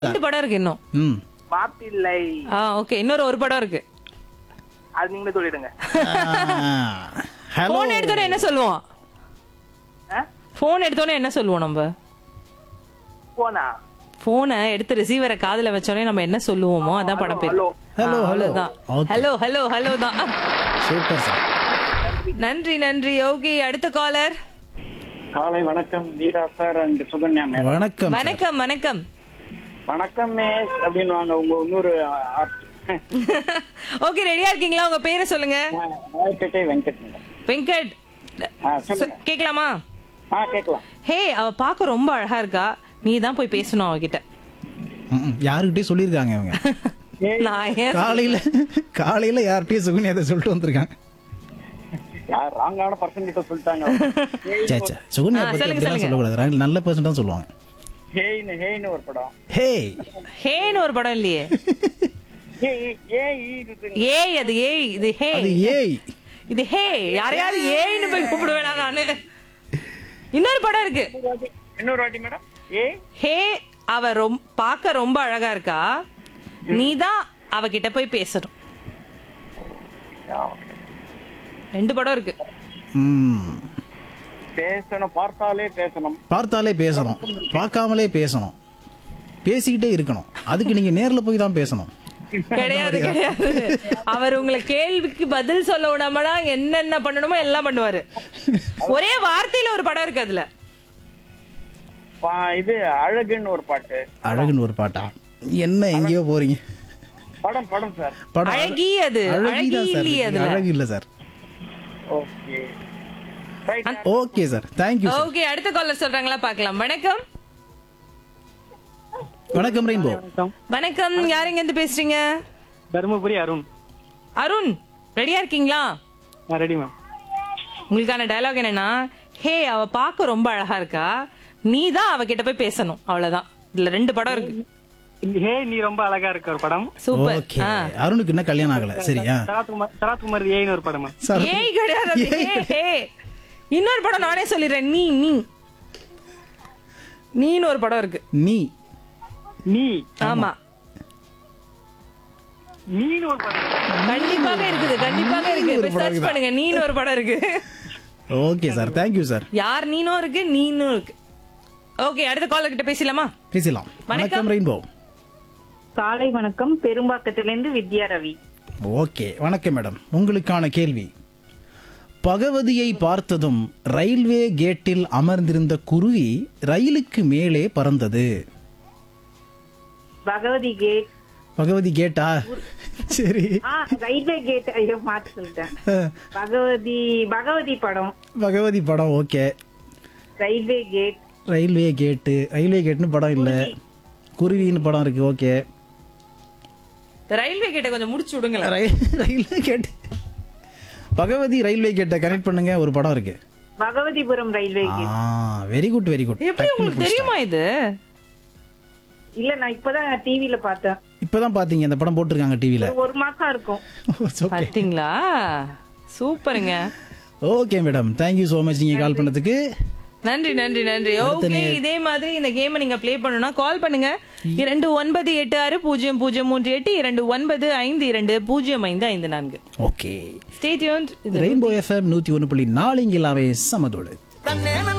ரெண்டு படம் இருக்கு இன்னும் ம் மாப்பிள்ளை ஆ ஓகே இன்னொரு ஒரு படம் இருக்கு அது நீங்களே சொல்லிடுங்க ஹலோ போன் எடுத்தோன்னே என்ன சொல்லுவோம் ஆ? போன் எடுத்தோன்னே என்ன சொல்லுவோம் நம்ம போனா போனை எடுத்து ரிசீவரை காதுல வச்சோடனே நம்ம என்ன சொல்லுவோமோ அதான் படம் பேர் ஹலோ ஹலோ ஹலோ அவ்வளவுதான் ஓகே ஹலோ ஹலோ ஹலோ தான் சூப்பர் சார் நன்றி நன்றி ஓகே அடுத்த காலர் காலை வணக்கம் Veera sir and Sukanya ma'am வணக்கம் சார். வணக்கம் வணக்கம் வணக்கம் மேஸ் அப்படின்னு வாங்க உங்க இன்னொரு ஓகே ரெடியா இருக்கீங்களா உங்க பேரை சொல்லுங்க ராயப்பேட்டை வெங்கட் மேடம் வெங்கட் ஆ சொல்லுங்க கேட்கலாமா ஆ கேட்கலாம் ஹே அவ பார்க்க ரொம்ப அழகா இருக்கா நீ தான் போய் பேசணும் அவகிட்ட ம், ம். யாருக்கிட்டயும் சொல்லியிருக்காங்க இவங்க நான் ஏன் காலையில காலையில யார்கிட்டயும் சுகுனி அதை சொல்லிட்டு வந்திருக்காங்க யார் ராங்கான பர்சன் கிட்ட சொல்லிட்டாங்க சே சே சுகுனி ஆ, பத்தி சொல்லுங்க, அப்படிலாம் சொல்லுங்க. சொல்லக்கூடாது ராங்க- நல்ல பர்சன் தான் சொல்லுவாங்க ஹேய்னு ஹேய்னு ஒரு படம் ஹே ஹேன்னு ஒரு படம் இல்லையே ஏ ஏ ஈ ஏய் அது ஏய் இது ஹே அது ஏய் இது ஹே யாரையாவது ஏய்னு போய் கூப்பிடுவேனா நானு இன்னொரு படம் இருக்கு இன்னொரு வாட்டி மேடம் ஏ ஹே அவ ரொம்ப பார்க்க ரொம்ப அழகா இருக்கா நீ தான் அவகிட்ட போய் பேசணும் ரெண்டு படம் இருக்கு ம் பேசணும் பார்த்தாலே பேசணும் பார்த்தாலே பேசணும் பார்க்காமலே பேசணும் பேசிக்கிட்டே இருக்கணும் அதுக்கு நீங்க நேர்ல போய் தான் பேசணும் கிடையாது கிடையாது அவர் உங்களை கேள்விக்கு பதில் சொல்ல விடாமடா என்னென்ன பண்ணணுமோ எல்லாம் பண்ணுவாரு ஒரே வார்த்தையில ஒரு படம் இருக்கு அதுல பா- இது அழகுன்னு ஒரு பாட்டு அழகுன்னு ஒரு பாட்டா என்ன எங்கேயோ போறீங்க படம் படம் சார் படம் அழகி அது அழகி அழகிதான் சார் இல்லையே அதுல அழகு இல்ல sir okay right okay sir thank you sir okay அடுத்த காலர் சொல்றாங்களா பார்க்கலாம் வணக்கம் வணக்கம் ரெயின்போ வணக்கம் யாருங்க இருந்து பேசுறீங்க தருமபுரி அருண் அருண் ரெடியா இருக்கீங்களா ரெடி மேம் உங்களுக்கான டயலாக் என்னன்னா ஹே அவ பார்க்க ரொம்ப அழகா இருக்கா நீ தான் அவகிட்ட போய் பேசணும் அவ்வளவுதான் இதுல ரெண்டு படம் இருக்கு ஹே நீ ரொம்ப அழகா இருக்க ஒரு படம் சூப்பர் ஓகே அருணுக்கு இன்னும் கல்யாணம் ஆகல சரியா சரத்குமார் சரத்குமார் ஏன்னு ஒரு படம் மேம் சார் ஏய் கிடையாது அது ஹே, ஹே. இன்னொரு படம் நானே சொல்லிடுறேன் நீ நீ நீன்னு ஒரு படம் இருக்கு நீ நீ ஆமா நீன்னு ஒரு படம் கண்டிப்பாக இருக்குது கண்டிப்பாக இருக்கு ஒரு போய் படம் சர்ச் இருக்குதா? பண்ணுங்க நீன்னு ஒரு படம் இருக்கு ஓகே சார் தேங்க்யூ சார் யார் நீனும் இருக்கு நீனும் இருக்கு ஓகே அடுத்த காலர் கிட்ட பேசலாமா பேசலாம் வணக்கம் ரெயின்போ காலை வணக்கம் பெரும்பாக்கத்திலிருந்து வித்யா ரவி ஓகே வணக்கம் மேடம் உங்களுக்கான கேள்வி பகவதியை பார்த்ததும் ரயில்வே கேட்டில் அமர்ந்திருந்த குருவி ரயிலுக்கு மேலே பறந்தது பகவதி கேட் பகவதி கேட்டா சரி ஆ ரயில்வே கேட் ஐயோ மாத்தி சொல்லிட்டேன் பகவதி பகவதி படம் பகவதி படம் okay railway gate railway gate railway கேட்னு படம் இல்லை குருவின்னு படம் இருக்கு ஓகே ரயில்வே கிட்ட கொஞ்சம் முடிச்சு விடுங்களேன் rail railway gate Bhagavathi railway கேட்டை கனெக்ட் பண்ணுங்க ஒரு படம் இருக்கு பகவதிபுரம் ரயில்வே கேட் ஆ வெரி குட் வெரி குட் எப்படி உங்களுக்கு தெரியுமா இது இல்ல நான் இப்பதான் டிவில பார்த்தேன் இப்பதான் பாத்தீங்க இந்த படம் போட்டிருக்காங்க டிவில ஒரு ஒரு மாசம் இருக்கும் ஓகே பாத்தீங்களா சூப்பருங்க okay madam thank you so much நீங்க கால் பண்ணதுக்கு நன்றி நன்றி நன்றி ஓகே இதே மாதிரி இந்த கேமை நீங்க ப்ளே பண்ணணும்னா கால் பண்ணுங்க இரண்டு ஒன்பது எட்டு ஆறு பூஜ்ஜியம் பூஜ்ஜியம் மூன்று எட்டு இரண்டு ஒன்பது ஐந்து இரண்டு பூஜ்ஜியம் ஐந்து ஐந்து நான்கு ஓகே ஸ்டேட்யூன் ரெயின்போ எஃப்எம் நூத்தி ஒன்று புள்ளி நாலு இங்கே எல்லாமே சமதோடு